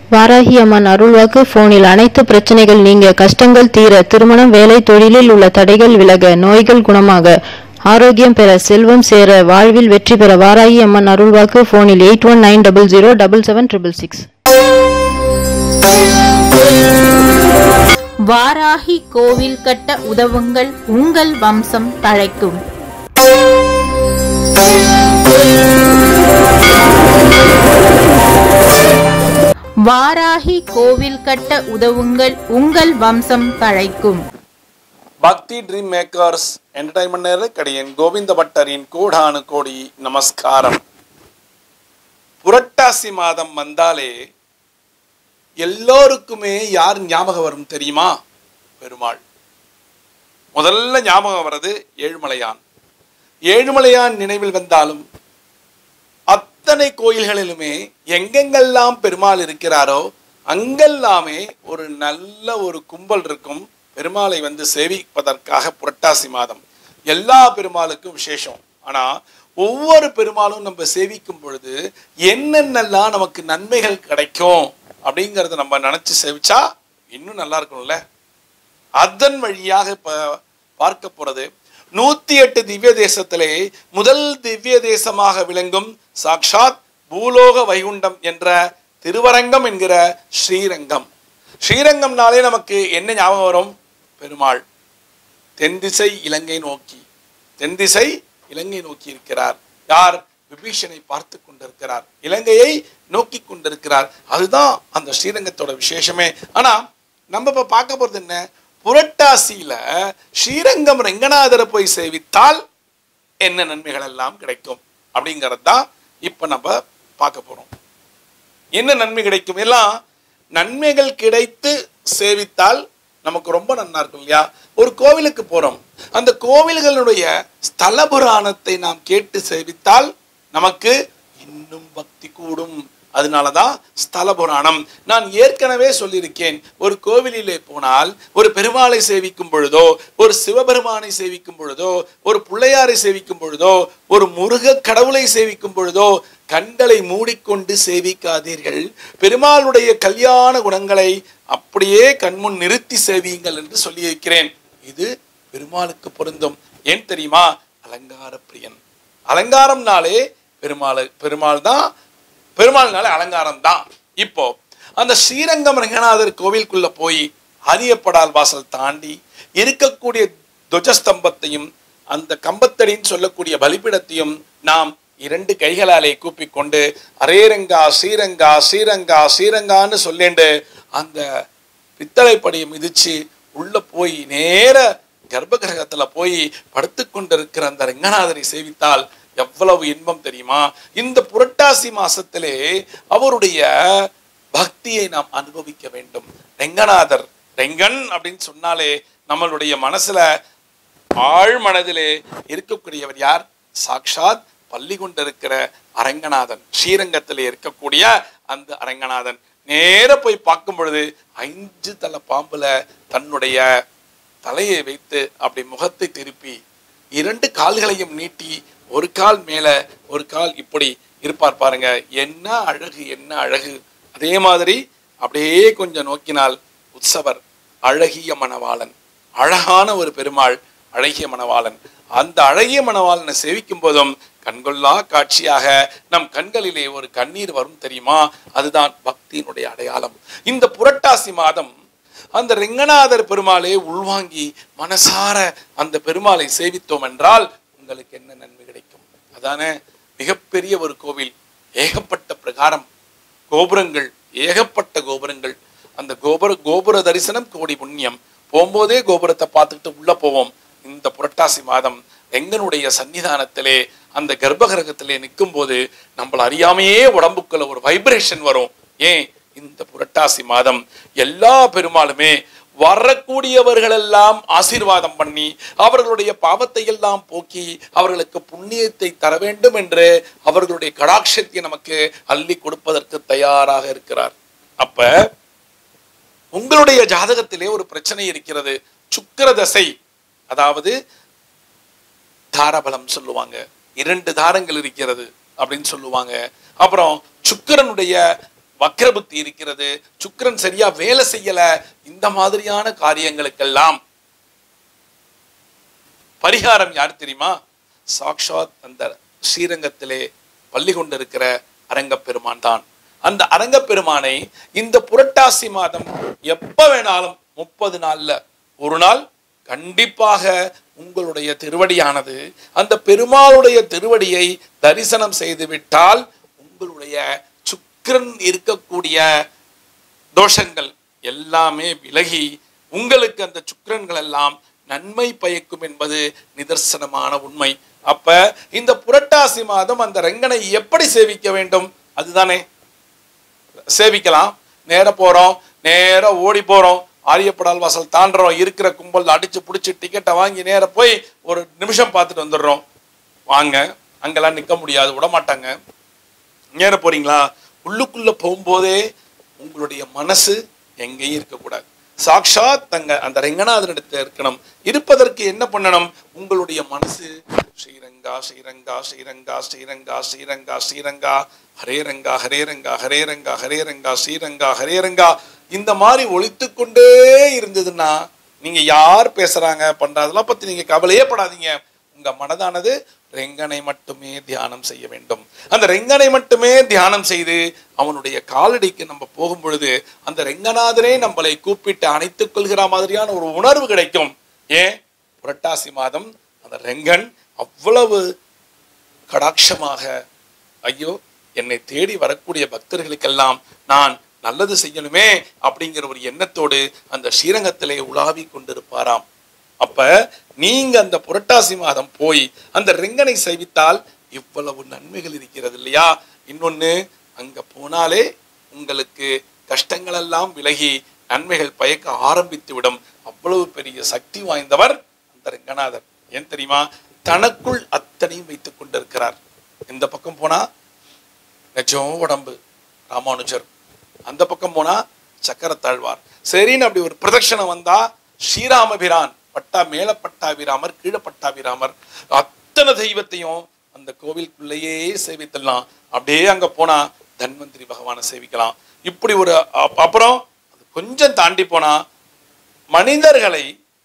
வாராகி அம்மன் அருள்வாக்கு போனில் அனைத்து பிரச்சனைகள் நீங்க கஷ்டங்கள் தீர திருமணம் வேலை தொழிலில் உள்ள தடைகள் விலக நோய்கள் குணமாக ஆரோக்கியம் பெற செல்வம் சேர வாழ்வில் வெற்றி பெற வாராகி அம்மன் அருள்வாக்கு போனில் eight one nine double zero double seven triple six Varahi கோவில் கட்ட உதவுங்கள் உங்கள் வம்சம் தழைக்கும் வாராகி கோவில் கட்ட உதவுங்கள் உங்கள் வம்சம் தழைக்கும் பக்தி ட்ரீம் மேக்கர்ஸ் என்டர்டைன்மெண்ட் நேரக்கடியின் கோவிந்த பட்டரின் கோடானு கோடி நமஸ்காரம் புரட்டாசி மாதம் வந்தாலே எல்லோருக்குமே யார் ஞாபகம் வரும் தெரியுமா பெருமாள் முதல்ல ஞாபகம் வர்றது ஏழுமலையான் ஏழுமலையான் நினைவில் வந்தாலும் அத்தனை கோயில்களிலுமே எங்கெங்கெல்லாம் பெருமாள் இருக்கிறாரோ அங்கெல்லாமே ஒரு நல்ல ஒரு கும்பல் இருக்கும் பெருமாளை வந்து சேவிப்பதற்காக புரட்டாசி மாதம் எல்லா பெருமாளுக்கும் விசேஷம் ஆனா ஒவ்வொரு பெருமாளும் நம்ம சேவிக்கும் பொழுது என்னென்னலாம் நமக்கு நன்மைகள் கிடைக்கும் அப்படிங்கறத நம்ம நினைச்சு சேவிச்சா இன்னும் நல்லா இருக்கும்ல அதன் வழியாக இப்ப பார்க்க போறது நூத்தி எட்டு திவ்ய தேசத்திலே முதல் திவ்ய தேசமாக விளங்கும் சாக்ஷாத் பூலோக வைகுண்டம் என்ற திருவரங்கம் என்கிற ஸ்ரீரங்கம் ஸ்ரீரங்கம்னாலே நமக்கு என்ன ஞாபகம் வரும் பெருமாள் தென்திசை இலங்கை நோக்கி தென்திசை இலங்கை நோக்கி இருக்கிறார் யார் விபீஷனை பார்த்து கொண்டிருக்கிறார் இலங்கையை நோக்கி கொண்டிருக்கிறார் அதுதான் அந்த ஸ்ரீரங்கத்தோட விசேஷமே ஆனா நம்ம இப்ப பார்க்க போறது என்ன புரட்டாசியில ஸ்ரீரங்கம் ரெங்கநாதரை போய் சேவித்தால் என்ன நன்மைகள் எல்லாம் கிடைக்கும் அப்படிங்கிறது தான் இப்ப நம்ம பார்க்க போறோம் என்ன நன்மை கிடைக்கும் எல்லாம் நன்மைகள் கிடைத்து சேவித்தால் நமக்கு ரொம்ப நன்னா இருக்கும் இல்லையா ஒரு கோவிலுக்கு போறோம் அந்த கோவில்களுடைய ஸ்தல புராணத்தை நாம் கேட்டு சேவித்தால் நமக்கு இன்னும் பக்தி கூடும் அதனாலதான் ஸ்தல புராணம் நான் ஏற்கனவே சொல்லியிருக்கேன் ஒரு கோவிலிலே போனால் ஒரு பெருமாளை சேவிக்கும் பொழுதோ ஒரு சிவபெருமானை சேவிக்கும் பொழுதோ ஒரு பிள்ளையாரை சேவிக்கும் பொழுதோ ஒரு முருக கடவுளை சேவிக்கும் பொழுதோ கண்களை மூடிக்கொண்டு சேவிக்காதீர்கள் பெருமாளுடைய கல்யாண குணங்களை அப்படியே கண்முன் நிறுத்தி சேவியுங்கள் என்று சொல்லியிருக்கிறேன் இது பெருமாளுக்கு பொருந்தும் ஏன் தெரியுமா அலங்கார பிரியன் அலங்காரம்னாலே பெருமாள் பெருமாள் தான் பெருமாள்னாலே அலங்காரம் தான் இப்போ அந்த ஸ்ரீரங்கம் ரங்கநாதர் கோவிலுக்குள்ள போய் அரியப்படால் வாசல் தாண்டி இருக்கக்கூடிய துவஜஸ்தம்பத்தையும் அந்த கம்பத்தடின்னு சொல்லக்கூடிய பலிபிடத்தையும் நாம் இரண்டு கைகளாலே கூப்பிக்கொண்டு அரேரங்கா ஸ்ரீரங்கா ஸ்ரீரங்கா ஸ்ரீரங்கான்னு சொல்லேண்டு அந்த பித்தளைப்படியை மிதிச்சு உள்ள போய் நேர கர்ப்பகிரகத்துல போய் படுத்து கொண்டிருக்கிற அந்த ரங்கநாதரை சேவித்தால் எவ்வளவு இன்பம் தெரியுமா இந்த புரட்டாசி மாசத்திலே அவருடைய பக்தியை நாம் அனுபவிக்க வேண்டும் ரெங்கநாதர் ரெங்கன் அப்படின்னு சொன்னாலே நம்மளுடைய மனசுல ஆழ் மனதிலே இருக்கக்கூடியவர் யார் சாக்ஷாத் பள்ளி கொண்டிருக்கிற அரங்கநாதன் ஸ்ரீரங்கத்திலே இருக்கக்கூடிய அந்த அரங்கநாதன் நேர போய் பார்க்கும் பொழுது ஐந்து தலை பாம்புல தன்னுடைய தலையை வைத்து அப்படி முகத்தை திருப்பி இரண்டு கால்களையும் நீட்டி ஒரு கால் மேல ஒரு கால் இப்படி இருப்பார் பாருங்க என்ன அழகு என்ன அழகு அதே மாதிரி அப்படியே கொஞ்சம் நோக்கினால் உற்சவர் அழகிய மணவாளன் அழகான ஒரு பெருமாள் அழகிய மணவாளன் அந்த அழகிய மணவாளனை சேவிக்கும் போதும் கண்கொள்ளா காட்சியாக நம் கண்களிலே ஒரு கண்ணீர் வரும் தெரியுமா அதுதான் பக்தியினுடைய அடையாளம் இந்த புரட்டாசி மாதம் அந்த ரெங்கநாதர் பெருமாளை உள்வாங்கி மனசார அந்த பெருமாளை சேவித்தோம் என்றால் உங்களுக்கு என்ன நன்மை கிடைக்கும் அதானே மிகப்பெரிய ஒரு கோவில் ஏகப்பட்ட பிரகாரம் கோபுரங்கள் ஏகப்பட்ட கோபுரங்கள் அந்த கோபுர கோபுர தரிசனம் கோடி புண்ணியம் போகும்போதே கோபுரத்தை பார்த்துக்கிட்டு உள்ள போவோம் இந்த புரட்டாசி மாதம் எங்கனுடைய சன்னிதானத்திலே அந்த கர்ப்பகிரகத்திலே நிற்கும் போது நம்மள அறியாமையே உடம்புக்குள்ள ஒரு வைப்ரேஷன் வரும் ஏன் இந்த புரட்டாசி மாதம் எல்லா பெருமாளுமே வரக்கூடியவர்களெல்லாம் ஆசீர்வாதம் பண்ணி அவர்களுடைய பாவத்தை எல்லாம் போக்கி அவர்களுக்கு புண்ணியத்தை தர வேண்டும் என்று அவர்களுடைய கடாட்சத்தை நமக்கு அள்ளி கொடுப்பதற்கு தயாராக இருக்கிறார் அப்ப உங்களுடைய ஜாதகத்திலே ஒரு பிரச்சனை இருக்கிறது சுக்கிர தசை அதாவது தாரபலம் சொல்லுவாங்க இரண்டு தாரங்கள் இருக்கிறது அப்படின்னு சொல்லுவாங்க அப்புறம் சுக்கிரனுடைய வக்ரபுத்தி இருக்கிறது சுக்கிரன் சரியா வேலை செய்யல இந்த மாதிரியான காரியங்களுக்கெல்லாம் பரிகாரம் யார் தெரியுமா சாக்ஷாத் அந்த ஸ்ரீரங்கத்திலே பள்ளி கொண்டிருக்கிற அரங்கப் பெருமான் தான் அந்த அரங்கப் பெருமானை இந்த புரட்டாசி மாதம் எப்ப வேணாலும் முப்பது நாள்ல ஒரு நாள் கண்டிப்பாக உங்களுடைய திருவடியானது அந்த பெருமாளுடைய திருவடியை தரிசனம் செய்து விட்டால் உங்களுடைய சுக்கிரன் இருக்கக்கூடிய தோஷங்கள் எல்லாமே விலகி உங்களுக்கு அந்த சுக்கிரன்கள் எல்லாம் நன்மை பயக்கும் என்பது நிதர்சனமான உண்மை அப்ப இந்த புரட்டாசி மாதம் அந்த ரெங்கனை எப்படி சேவிக்க வேண்டும் அதுதானே சேவிக்கலாம் நேர போறோம் நேரா ஓடி போறோம் ஆரியப்படால் வாசல் தாண்டுறோம் இருக்கிற கும்பல் அடிச்சு பிடிச்சி டிக்கெட்டை வாங்கி நேர போய் ஒரு நிமிஷம் பார்த்துட்டு வந்துடுறோம் வாங்க அங்கெல்லாம் நிக்க முடியாது விட மாட்டாங்க நேர போறீங்களா உள்ளுக்குள்ள போகும்போதே உங்களுடைய மனசு எங்கேயும் இருக்கக்கூடாது சாக்ஷாத் தங்க அந்த ரெங்கநாதனிடத்தில் இருக்கணும் இருப்பதற்கு என்ன பண்ணணும் உங்களுடைய மனசு ஸ்ரீரங்கா ஸ்ரீரங்கா ஸ்ரீரங்கா ஸ்ரீரங்கா ஸ்ரீரங்கா ஸ்ரீரங்கா ஹரே ரங்கா ஹரே ரங்கா ஹரே ரங்கா ஹரே ரங்கா ஸ்ரீரங்கா ஹரே ரங்கா இந்த மாதிரி ஒழித்து கொண்டே இருந்ததுன்னா நீங்க யார் பேசுறாங்க பண்றதெல்லாம் பத்தி நீங்க கவலையே படாதீங்க உங்க மனதானது ரெங்கனை மட்டுமே தியானம் செய்ய வேண்டும் அந்த ரெங்கனை மட்டுமே தியானம் செய்து அவனுடைய காலடிக்கு நம்ம போகும் பொழுது அந்த ரெங்கநாதனே நம்மளை கூப்பிட்டு அணைத்துக் கொள்கிற மாதிரியான ஒரு உணர்வு கிடைக்கும் ஏன் புரட்டாசி மாதம் அந்த ரெங்கன் அவ்வளவு கடாட்சமாக ஐயோ என்னை தேடி வரக்கூடிய பக்தர்களுக்கெல்லாம் நான் நல்லது செய்யணுமே அப்படிங்கிற ஒரு எண்ணத்தோடு அந்த ஸ்ரீரங்கத்திலே உலாவி கொண்டிருப்பாராம் அப்ப நீங்க அந்த புரட்டாசி மாதம் போய் அந்த ரெங்கனை சேவித்தால் இவ்வளவு நன்மைகள் இருக்கிறது இல்லையா இன்னொன்னு அங்க போனாலே உங்களுக்கு கஷ்டங்கள் எல்லாம் விலகி நன்மைகள் பயக்க ஆரம்பித்து விடும் அவ்வளவு பெரிய சக்தி வாய்ந்தவர் அந்த ரெங்கநாதர் ஏன் தெரியுமா தனக்குள் அத்தனையும் வைத்துக் கொண்டிருக்கிறார் இந்த பக்கம் போனா நிஜம் உடம்பு ராமானுஜர் அந்த பக்கம் போனா சக்கரத்தாழ்வார் சரின்னு அப்படி ஒரு பிரதட்சணம் வந்தா ஸ்ரீராமபிரான் பட்டா மேல பட்டாபிராமர் கீழே பட்டாபிராமர் அத்தனை தெய்வத்தையும் அந்த கோவிலுக்குள்ளேயே சேவித்துடலாம் அப்படியே அங்க போனா தன்வந்திரி பகவானை சேவிக்கலாம் இப்படி ஒரு அப்- அப்புறம் அது கொஞ்சம் தாண்டி போனா மனிதர்களை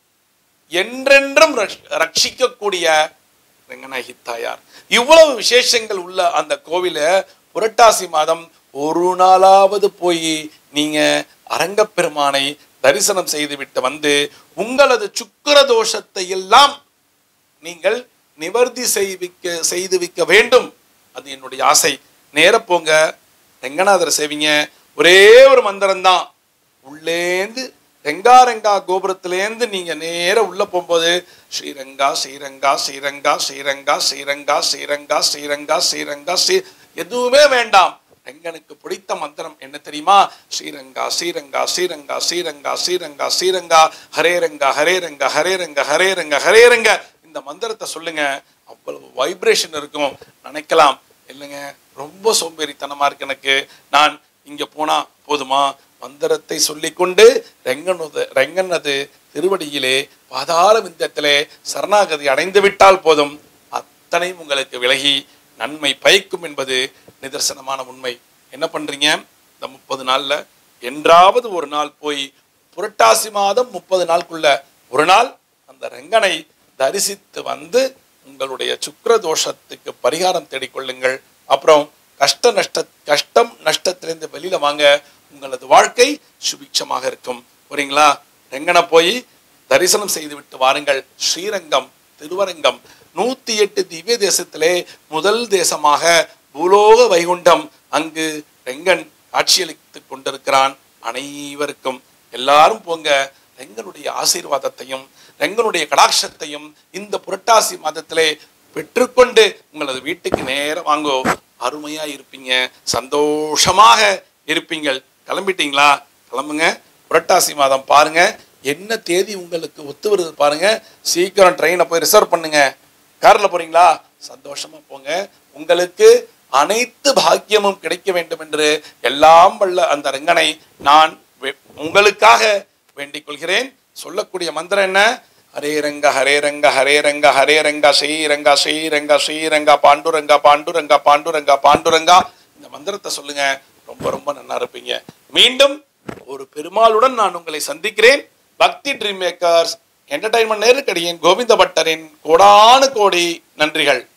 என்றென்றும் ரட்ச- ரட்சிக்கக்கூடிய ரெங்கநாயகி தாயார் இவ்வளவு விசேஷங்கள் உள்ள அந்த கோவில புரட்டாசி மாதம் ஒரு நாளாவது போய் நீங்க அரங்கப்பெருமானை தரிசனம் செய்துவிட்டு வந்து உங்களது சுக்கிர தோஷத்தை எல்லாம் நீங்கள் நிவர்த்தி செய்விக்க செய்து வைக்க வேண்டும் அது என்னுடைய ஆசை நேர போங்க ரெங்கநாதரை சேவிங்க ஒரே ஒரு மந்திரம் தான் உள்ளேந்து ரெங்கா ரெங்கா கோபுரத்திலேருந்து நீங்க நேர உள்ள போகும்போது ஸ்ரீரங்கா ஸ்ரீரங்கா ஸ்ரீரங்கா ஸ்ரீரங்கா ஸ்ரீரங்கா ஸ்ரீரங்கா ஸ்ரீரங்கா ஸ்ரீரங்கா ஸ்ரீ எதுவுமே வேண்டாம் ரெங்கனுக்கு பிடித்த மந்திரம் என்ன தெரியுமா ஸ்ரீரங்கா ஸ்ரீரங்கா ஸ்ரீரங்கா ஸ்ரீரங்கா ஸ்ரீரங்கா ஸ்ரீரங்கா ஹரே ரங்கா ஹரே ரங்கா ஹரே ரங்கா ஹரே ரங்கா ஹரே ரங்க இந்த மந்திரத்தை சொல்லுங்க அவ்வளவு வைப்ரேஷன் இருக்கும் நினைக்கலாம் இல்லைங்க ரொம்ப சோம்பேறித்தனமா இருக்கு எனக்கு நான் இங்க போனா போதுமா மந்திரத்தை சொல்லிக்கொண்டு ரெங்கனது ரெங்கனது திருவடியிலே பாதாள விந்தத்திலே சரணாகதி அடைந்து விட்டால் போதும் அத்தனையும் உங்களுக்கு விலகி நன்மை பயக்கும் என்பது நிதர்சனமான உண்மை என்ன பண்றீங்க இந்த முப்பது நாள்ல என்றாவது ஒரு நாள் போய் புரட்டாசி மாதம் முப்பது நாளுக்குள்ள ஒரு நாள் அந்த ரெங்கனை தரிசித்து வந்து உங்களுடைய சுக்கிர தோஷத்துக்கு பரிகாரம் தேடிக்கொள்ளுங்கள் அப்புறம் கஷ்ட நஷ்ட கஷ்டம் நஷ்டத்திலிருந்து வெளியில வாங்க உங்களது வாழ்க்கை சுபிட்சமாக இருக்கும் புரியுங்களா ரெங்கனை போய் தரிசனம் செய்து விட்டு வாருங்கள் ஸ்ரீரங்கம் திருவரங்கம் நூத்தி எட்டு திவ்ய தேசத்திலே முதல் தேசமாக பூலோக வைகுண்டம் அங்கு ரெங்கன் காட்சியளித்துக் கொண்டிருக்கிறான் அனைவருக்கும் எல்லாரும் போங்க ரெங்கனுடைய ஆசீர்வாதத்தையும் ரெங்கனுடைய கடாட்சத்தையும் இந்த புரட்டாசி மாதத்திலே பெற்றுக்கொண்டு உங்களது வீட்டுக்கு நேரம் வாங்கோ அருமையா இருப்பீங்க சந்தோஷமாக இருப்பீங்கள் கிளம்பிட்டீங்களா கிளம்புங்க புரட்டாசி மாதம் பாருங்க என்ன தேதி உங்களுக்கு ஒத்து வருது பாருங்க சீக்கிரம் ட்ரெயினை போய் ரிசர்வ் பண்ணுங்க கார்ல போறீங்களா சந்தோஷமா போங்க உங்களுக்கு அனைத்து பாக்கியமும் கிடைக்க வேண்டும் என்று எல்லாம் வல்ல அந்த ரங்கனை நான் வே- உங்களுக்காக வேண்டிக் கொள்கிறேன் சொல்லக்கூடிய மந்திரம் என்ன ஹரே ரங்க ஹரே ரங்க ஹரே ரங்க ஹரே ரங்க ஸ்ரீரங்க ஸ்ரீரங்க ஸ்ரீரங்க பாண்டுரங்க பாண்டுரங்க பாண்டுரங்க பாண்டுரங்கா இந்த மந்திரத்தை சொல்லுங்க ரொம்ப ரொம்ப நல்லா இருப்பீங்க மீண்டும் ஒரு பெருமாளுடன் நான் உங்களை சந்திக்கிறேன் பக்தி ட்ரீம் மேக்கர்ஸ் என்டர்டைன்மெண்ட் நேருக்கடியின் கோவிந்த பட்டரின் கோடானு கோடி நன்றிகள்